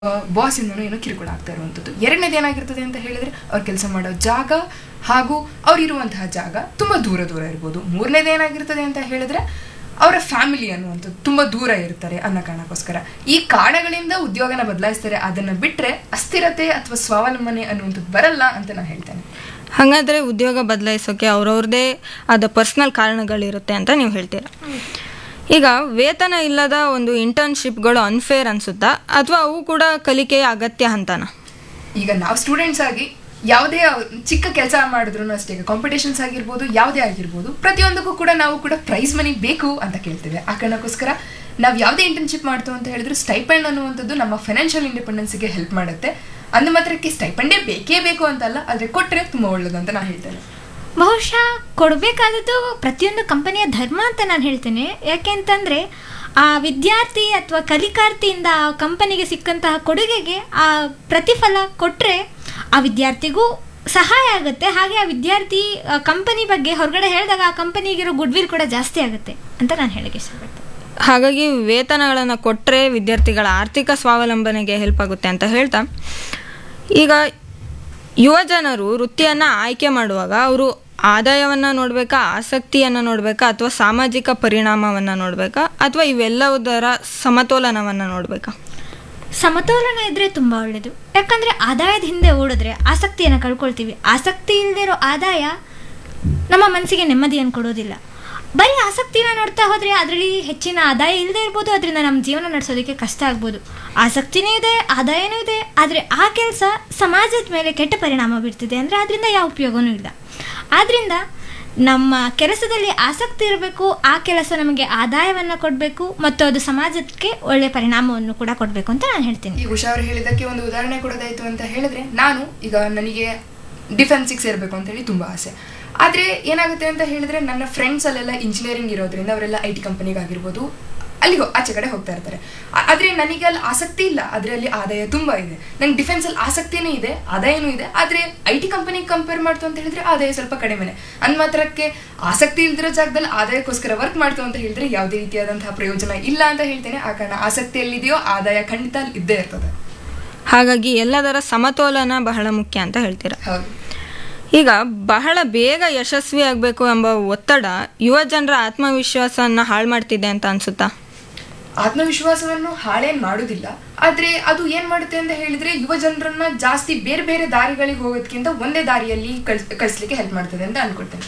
ಬಾಸಿಂದನೂ ಏನೋ ಕಿರುಕುಳ ಆಗ್ತಾ ಇರುವಂಥದ್ದು ಎರಡನೇದು ಏನಾಗಿರ್ತದೆ ಅಂತ ಹೇಳಿದ್ರೆ ಅವ್ರು ಕೆಲಸ ಮಾಡೋ ಜಾಗ ಹಾಗೂ ಅವ್ರು ಇರುವಂತಹ ಜಾಗ ತುಂಬ ದೂರ ದೂರ ಇರ್ಬೋದು ಮೂರನೇದು ಏನಾಗಿರ್ತದೆ ಅಂತ ಹೇಳಿದ್ರೆ ಅವರ ಫ್ಯಾಮಿಲಿ ಅನ್ನುವಂಥದ್ದು ತುಂಬ ದೂರ ಇರ್ತಾರೆ ಅನ್ನೋ ಕಾರಣಕ್ಕೋಸ್ಕರ ಈ ಕಾರಣಗಳಿಂದ ಉದ್ಯೋಗನ ಬದಲಾಯಿಸ್ತಾರೆ ಅದನ್ನು ಬಿಟ್ಟರೆ ಅಸ್ಥಿರತೆ ಅಥವಾ ಸ್ವಾವಲಂಬನೆ ಅನ್ನುವಂಥದ್ದು ಬರಲ್ಲ ಅಂತ ನಾನು ಹೇಳ್ತೇನೆ ಹಾಗಾದರೆ ಉದ್ಯೋಗ ಬದಲಾಯಿಸೋಕೆ ಅವ್ರವ್ರದ್ದೇ ಆದ ಪರ್ಸ್ನಲ್ ಕಾರಣಗಳಿರುತ್ತೆ ಅಂತ ನೀವು ಹೇಳ್ತೀರಾ ಈಗ ವೇತನ ಇಲ್ಲದ ಒಂದು ಇಂಟರ್ನ್ಶಿಪ್ಗಳು ಅನ್ಫೇರ್ ಅನ್ಸುತ್ತಾ ಅಥವಾ ಅವು ಕೂಡ ಕಲಿಕೆಯ ಅಗತ್ಯ ಹಂತನ ಈಗ ನಾವು ಸ್ಟೂಡೆಂಟ್ಸ್ ಆಗಿ ಯಾವುದೇ ಚಿಕ್ಕ ಕೆಲಸ ಮಾಡಿದ್ರು ಅಷ್ಟೇ ಈಗ ಕಾಂಪಿಟೇಷನ್ಸ್ ಆಗಿರ್ಬೋದು ಯಾವುದೇ ಆಗಿರ್ಬೋದು ಪ್ರತಿಯೊಂದಕ್ಕೂ ಕೂಡ ನಾವು ಕೂಡ ಪ್ರೈಸ್ ಮನಿ ಬೇಕು ಅಂತ ಕೇಳ್ತೇವೆ ಆ ಕಾರಣಕ್ಕೋಸ್ಕರ ನಾವು ಯಾವುದೇ ಇಂಟರ್ನ್ಶಿಪ್ ಮಾಡ್ತು ಅಂತ ಹೇಳಿದ್ರು ಸ್ಟೈಪೆಂಡ್ ಅನ್ನುವಂಥದ್ದು ನಮ್ಮ ಫೈನಾನ್ಷಿಯಲ್ ಇಂಡಿಪೆಂಡೆನ್ಸ್ಗೆ ಹೆಲ್ಪ್ ಮಾಡುತ್ತೆ ಅಂದ ಮಾತ್ರಕ್ಕೆ ಸ್ಟೈಪೆಂಡೇ ಬೇಕೇ ಬೇಕು ಅಂತಲ್ಲ ಆದರೆ ಕೊಟ್ಟರೆ ತುಂಬ ಒಳ್ಳೇದು ಅಂತ ನಾನು ಹೇಳ್ತೇನೆ ಬಹುಶಃ ಕೊಡಬೇಕಾದದ್ದು ಪ್ರತಿಯೊಂದು ಕಂಪನಿಯ ಧರ್ಮ ಅಂತ ನಾನು ಹೇಳ್ತೇನೆ ಯಾಕೆಂತಂದರೆ ಆ ವಿದ್ಯಾರ್ಥಿ ಅಥವಾ ಕಲಿಕಾರ್ಥಿಯಿಂದ ಆ ಕಂಪನಿಗೆ ಸಿಕ್ಕಂತಹ ಕೊಡುಗೆಗೆ ಆ ಪ್ರತಿಫಲ ಕೊಟ್ಟರೆ ಆ ವಿದ್ಯಾರ್ಥಿಗೂ ಸಹಾಯ ಆಗುತ್ತೆ ಹಾಗೆ ಆ ವಿದ್ಯಾರ್ಥಿ ಕಂಪನಿ ಬಗ್ಗೆ ಹೊರಗಡೆ ಹೇಳಿದಾಗ ಆ ಕಂಪನಿಗಿರೋ ಗುಡ್ ವಿಲ್ ಕೂಡ ಜಾಸ್ತಿ ಆಗುತ್ತೆ ಅಂತ ನಾನು ಹೇಳಕ್ಕೆ ಇಷ್ಟಪಡ್ತೇನೆ ಹಾಗಾಗಿ ವೇತನಗಳನ್ನು ಕೊಟ್ಟರೆ ವಿದ್ಯಾರ್ಥಿಗಳ ಆರ್ಥಿಕ ಸ್ವಾವಲಂಬನೆಗೆ ಹೆಲ್ಪ್ ಆಗುತ್ತೆ ಅಂತ ಹೇಳ್ತಾ ಈಗ ಯುವ ಜನರು ವೃತ್ತಿಯನ್ನು ಆಯ್ಕೆ ಮಾಡುವಾಗ ಅವರು ಆದಾಯವನ್ನು ನೋಡಬೇಕಾ ಆಸಕ್ತಿಯನ್ನು ನೋಡಬೇಕಾ ಅಥವಾ ಸಾಮಾಜಿಕ ಪರಿಣಾಮವನ್ನು ನೋಡಬೇಕಾ ಅಥವಾ ಇವೆಲ್ಲದರ ಸಮತೋಲನವನ್ನು ನೋಡಬೇಕಾ ಸಮತೋಲನ ಇದ್ರೆ ತುಂಬ ಒಳ್ಳೆಯದು ಯಾಕಂದರೆ ಆದಾಯದ ಹಿಂದೆ ಓಡಿದ್ರೆ ಆಸಕ್ತಿಯನ್ನು ಕಳ್ಕೊಳ್ತೀವಿ ಆಸಕ್ತಿ ಇಲ್ಲದೆ ಇರೋ ಆದಾಯ ನಮ್ಮ ಮನಸ್ಸಿಗೆ ನೆಮ್ಮದಿಯನ್ನು ಕೊಡೋದಿಲ್ಲ ಬರೀ ಆಸಕ್ತಿನ ನೋಡ್ತಾ ಹೋದರೆ ಅದರಲ್ಲಿ ಹೆಚ್ಚಿನ ಆದಾಯ ಇಲ್ಲದೆ ಇರ್ಬೋದು ಅದರಿಂದ ನಮ್ಮ ಜೀವನ ನಡೆಸೋದಕ್ಕೆ ಕಷ್ಟ ಆಗ್ಬೋದು ಆಸಕ್ತಿನೂ ಇದೆ ಆದಾಯನೂ ಇದೆ ಆದರೆ ಆ ಕೆಲಸ ಸಮಾಜದ ಮೇಲೆ ಕೆಟ್ಟ ಪರಿಣಾಮ ಬೀರ್ತಿದೆ ಅಂದರೆ ಅದರಿಂದ ಯಾವ ಉಪಯೋಗವೂ ಇಲ್ಲ ಆದ್ದರಿಂದ ನಮ್ಮ ಕೆಲಸದಲ್ಲಿ ಆಸಕ್ತಿ ಇರಬೇಕು ಆ ಕೆಲಸ ನಮಗೆ ಆದಾಯವನ್ನು ಕೊಡಬೇಕು ಮತ್ತು ಅದು ಸಮಾಜಕ್ಕೆ ಒಳ್ಳೆಯ ಪರಿಣಾಮವನ್ನು ಕೂಡ ಕೊಡಬೇಕು ಅಂತ ನಾನು ಹೇಳ್ತೀನಿ ಈಗ ಉಷಾ ಅವರು ಹೇಳಿದ್ದಕ್ಕೆ ಒಂದು ಉದಾಹರಣೆ ಕೊಡೋದಾಯ್ತು ಅಂತ ಹೇಳಿದ್ರೆ ನಾನು ಈಗ ನನಗೆ ಡಿಫೆನ್ಸಿಗೆ ಸೇರಬೇಕು ಅಂತ ಹೇಳಿ ತುಂಬ ಆಸೆ ಆದರೆ ಏನಾಗುತ್ತೆ ಅಂತ ಹೇಳಿದ್ರೆ ನನ್ನ ಫ್ರೆಂಡ್ಸ್ ಅಲ್ಲೆಲ್ಲ ಇಂಜಿನಿಯರಿಂಗ್ ಇರೋದ್ರಿಂದ ಅವರೆಲ್ಲ ಐ ಟಿ ಕಂಪನಿಗಾಗಿರ್ಬೋದು ಅಲ್ಲಿಗೆ ಆಚೆ ಕಡೆ ಹೋಗ್ತಾ ಇರ್ತಾರೆ ಆ- ಆದ್ರೆ ನನಗೆ ಅಲ್ಲಿ ಆಸಕ್ತಿ ಇಲ್ಲ ಆದ್ರೆ ಅಲ್ಲಿ ಆದಾಯ ತುಂಬಾ ಇದೆ ನಂಗೆ ಡಿಫೆನ್ಸ್ ಅಲ್ಲಿ ಆಸಕ್ತಿನೂ ಇದೆ ಆದಾಯನೂ ಇದೆ ಆದ್ರೆ ಐ ಟಿ ಕಂಪನಿಗೆ ಕಂಪೇರ್ ಮಾಡ್ತು ಅಂತ ಹೇಳಿದ್ರೆ ಆದಾಯ ಸ್ವಲ್ಪ ಕಡಿಮೆನೆ ಅಂದ್ ಮಾತ್ರಕ್ಕೆ ಆಸಕ್ತಿ ಇಲ್ದಿರೋ ಜಾಗದಲ್ಲಿ ಆದಾಯಕ್ಕೋಸ್ಕರ ವರ್ಕ್ ಮಾಡ್ತು ಅಂತ ಹೇಳಿದ್ರೆ ಯಾವುದೇ ರೀತಿಯಾದಂತಹ ಪ್ರಯೋಜನ ಇಲ್ಲ ಅಂತ ಹೇಳ್ತೇನೆ ಆ ಕಾರಣ ಆಸಕ್ತಿ ಎಲ್ಲಿದೆಯೋ ಆದಾಯ ಖಂಡಿತ ಅಲ್ಲಿ ಇದ್ದೇ ಇರ್ತದೆ ಹಾಗಾಗಿ ಎಲ್ಲದರ ಸಮತೋಲನ ಬಹಳ ಮುಖ್ಯ ಅಂತ ಹೇಳ್ತೀರಾ ಹೌದು ಈಗ ಬಹಳ ಬೇಗ ಯಶಸ್ವಿ ಆಗಬೇಕು ಎಂಬ ಒತ್ತಡ ಯುವ ಜನರ ಆತ್ಮವಿಶ್ವಾಸವನ್ನು ಹಾಳು ಮಾಡ್ತಿದೆ ಅಂತ ಅನ್ಸುತ್ತಾ ಆತ್ಮವಿಶ್ವಾಸವನ್ನು ಹಾಳೇನ್ ಮಾಡುದಿಲ್ಲ ಆದ್ರೆ ಅದು ಏನ್ ಮಾಡುತ್ತೆ ಅಂತ ಹೇಳಿದ್ರೆ ಯುವ ಜನರನ್ನ ಜಾಸ್ತಿ ಬೇರೆ ಬೇರೆ ದಾರಿಗಳಿಗೆ ಹೋಗೋದಕ್ಕಿಂತ ಒಂದೇ ದಾರಿಯಲ್ಲಿ ಕಳ್ಸ್ ಕಳಿಸ್ಲಿಕ್ಕೆ ಹೆಲ್ಪ್ ಮಾಡ್ತದೆ ಅಂತ ಅನ್ಕೊಳ್ತೇನೆ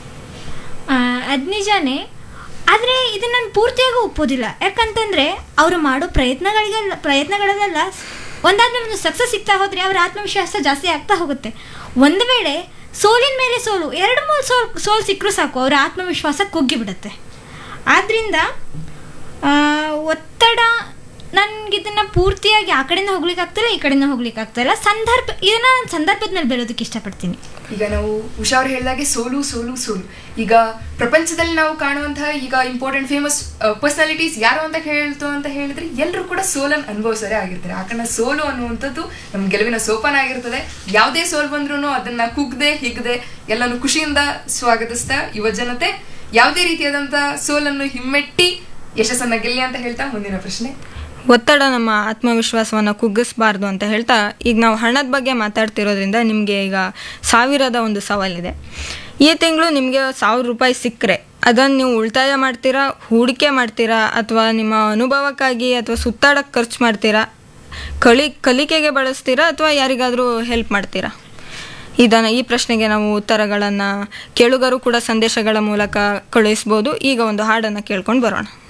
ಅದು ನಿಜಾನೇ ಆದರೆ ಇದನ್ನು ನಾನು ಪೂರ್ತಿಯಾಗಿ ಒಪ್ಪೋದಿಲ್ಲ ಯಾಕಂತಂದರೆ ಅವರು ಮಾಡೋ ಪ್ರಯತ್ನಗಳಿಗೆಲ್ಲ ಪ್ರಯತ್ನಗಳಲ್ಲೆಲ್ಲ ಒಂದಾದ್ಮೇಲೆ ಒಂದು ಸಕ್ಸಸ್ ಸಿಗ್ತಾ ಹೋದರೆ ಅವರ ಆತ್ಮವಿಶ್ವಾಸ ಜಾಸ್ತಿ ಆಗ್ತಾ ಹೋಗುತ್ತೆ ಒಂದು ವೇಳೆ ಸೋಲಿನ ಮೇಲೆ ಸೋಲು ಎರಡು ಮೂರು ಸೋಲ್ ಸೋಲು ಸಿಕ್ಕರೂ ಸಾಕು ಅವರ ಆತ್ಮವಿಶ್ವಾಸ ಕುಗ್ಗಿಬಿಡುತ್ತೆ ಆದ್ದರಿಂದ ಆ, ಒತ್ತಡ ನನಗೆ ಇದನ್ನು ಪೂರ್ತಿಯಾಗಿ ಆ ಕಡೆಯಿಂದ ಹೋಗ್ಲಿಕ್ಕೆ ಆಗ್ತಿಲ್ಲ ಈ ಕಡೆಯಿಂದ ಹೋಗ್ಲಿಕ್ಕೆ ಆಗ್ತಾಯಿಲ್ಲ ಸಂದರ್ಭ ಇದನ್ನು ನಾನು ಸಂದರ್ಭದ ಮೇಲೆ ಬೆಳೋದಕ್ಕೆ ಇಷ್ಟಪಡ್ತೀನಿ ಈಗ ನಾವು ಉಷಾ ಅವ್ರು ಹೇಳಿದಾಗೆ ಸೋಲು ಸೋಲು ಸೋಲು ಈಗ ಪ್ರಪಂಚದಲ್ಲಿ ನಾವು ಕಾಣುವಂತಹ ಈಗ ಇಂಪಾರ್ಟೆಂಟ್ ಫೇಮಸ್ ಪರ್ಸನಾಲಿಟೀಸ್ ಯಾರು ಅಂತ ಹೇಳ್ತು ಅಂತ ಹೇಳಿದ್ರೆ ಎಲ್ಲರೂ ಕೂಡ ಸೋಲನ್ನು ಅನುಭವಿಸೋರೇ ಆಗಿರ್ತಾರೆ ಆ ಕಾರಣ ಸೋಲು ಅನ್ನುವಂಥದ್ದು ನಮ್ಮ ಗೆಲುವಿನ ಸೋಪಾನ ಆಗಿರ್ತದೆ ಯಾವುದೇ ಸೋಲು ಬಂದ್ರೂ ಅದನ್ನ ಕುಗ್ದೆ ಹಿಗ್ದೆ ಎಲ್ಲಾನು ಖುಷಿಯಿಂದ ಸ್ವಾಗತಿಸ್ತಾ ಯುವ ಜನತೆ ಯಾವುದೇ ರೀತಿಯಾದಂತಹ ಸೋಲನ್ನು ಹಿಮ್ಮೆಟ್ಟಿ ಯಶಸ್ಸನ್ನ ಗೆಲ್ಲಿ ಅಂತ ಹೇಳ್ತಾ ಮುಂದಿನ ಪ್ರಶ್ನೆ ಒತ್ತಡ ನಮ್ಮ ಆತ್ಮವಿಶ್ವಾಸವನ್ನು ಕುಗ್ಗಿಸಬಾರ್ದು ಅಂತ ಹೇಳ್ತಾ ಈಗ ನಾವು ಹಣದ ಬಗ್ಗೆ ಮಾತಾಡ್ತಿರೋದ್ರಿಂದ ನಿಮಗೆ ಈಗ ಸಾವಿರದ ಒಂದು ಸವಾಲಿದೆ ಈ ತಿಂಗಳು ನಿಮಗೆ ಸಾವಿರ ರೂಪಾಯಿ ಸಿಕ್ಕರೆ ಅದನ್ನು ನೀವು ಉಳಿತಾಯ ಮಾಡ್ತೀರಾ ಹೂಡಿಕೆ ಮಾಡ್ತೀರಾ ಅಥವಾ ನಿಮ್ಮ ಅನುಭವಕ್ಕಾಗಿ ಅಥವಾ ಸುತ್ತಾಡಕ್ಕೆ ಖರ್ಚು ಮಾಡ್ತೀರಾ ಕಲಿ ಕಲಿಕೆಗೆ ಬಳಸ್ತೀರಾ ಅಥವಾ ಯಾರಿಗಾದರೂ ಹೆಲ್ಪ್ ಮಾಡ್ತೀರಾ ಇದನ್ನು ಈ ಪ್ರಶ್ನೆಗೆ ನಾವು ಉತ್ತರಗಳನ್ನು ಕೇಳುಗರು ಕೂಡ ಸಂದೇಶಗಳ ಮೂಲಕ ಕಳುಹಿಸ್ಬೋದು ಈಗ ಒಂದು ಹಾಡನ್ನು ಕೇಳ್ಕೊಂಡು ಬರೋಣ